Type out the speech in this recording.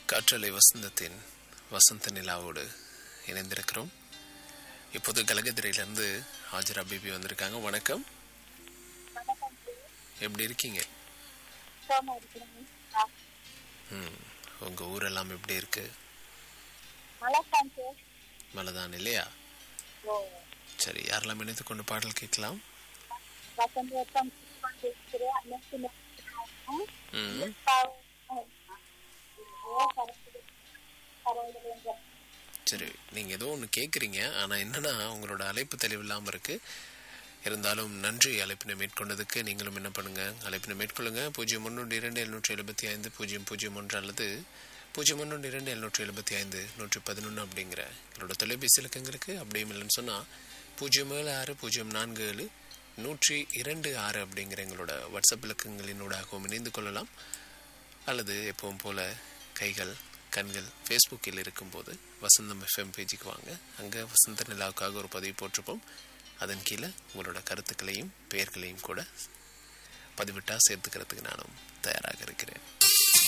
காற்றலை வசந்தத்தின் வசந்த நிலாவோடு இணைந்திருக்கிறோம் இப்போது கலகத்திரையிலேருந்து ஹாஜரா பிபி வந்திருக்காங்க வணக்கம் எப்படி இருக்கீங்க சுத்தமா இருக்கிறேன். ஆ, ம் உங்கள் ஊரெல்லாம் எப்படி இருக்கு வணக்கம் சார். மழைதான் இல்லையா ஓ, சரி யாரெல்லாம் இணைத்து கொண்டு பாடல் கேட்கலாம் வசந்த வட்டம் கொண்டிருக்கிறேன். அனைத்து நேரத்திலும் ம் ஓ, பரவாயில்லை. பரவாயில்லை. சரி நீங்கள் ஏதோ ஒன்று கேட்குறீங்க ஆனால் என்னன்னா உங்களோட அழைப்பு தெளிவில்லாமல் இருக்கு இருந்தாலும் நன்றி அழைப்பினை மேற்கொண்டதுக்கு நீங்களும் என்ன பண்ணுங்க அழைப்பினை மேற்கொள்ளுங்க பூஜ்ஜியம் ஒன்று இரண்டு எழுநூற்றி எழுபத்தி ஐந்து பூஜ்ஜியம் பூஜ்ஜியம் ஒன்று அல்லது பூஜ்ஜியம் ஒன்று இரண்டு எழுநூற்றி எழுபத்தி ஐந்து நூற்றி பதினொன்று அப்படிங்கிற எங்களோட தொலைபேசி இலக்கங்களுக்கு அப்படியும் இல்லைன்னு சொன்னால் பூஜ்ஜியம் ஏழு ஆறு பூஜ்ஜியம் நான்கு ஏழு நூற்றி இரண்டு ஆறு அப்படிங்கிற எங்களோட வாட்ஸ்அப் இலக்கங்களினூடாகவும் இணைந்து கொள்ளலாம் அல்லது எப்பவும் போல கைகள் கண்கள் ஃபேஸ்புக்கில் இருக்கும்போது வசந்தம் எஃப்எம் பேஜுக்கு வாங்க அங்கே வசந்த நிலாவுக்காக ஒரு பதிவு போட்டிருப்போம் அதன் கீழே உங்களோட கருத்துக்களையும் பெயர்களையும் கூட பதிவிட்டால் சேர்த்துக்கிறதுக்கு நானும் தயாராக இருக்கிறேன்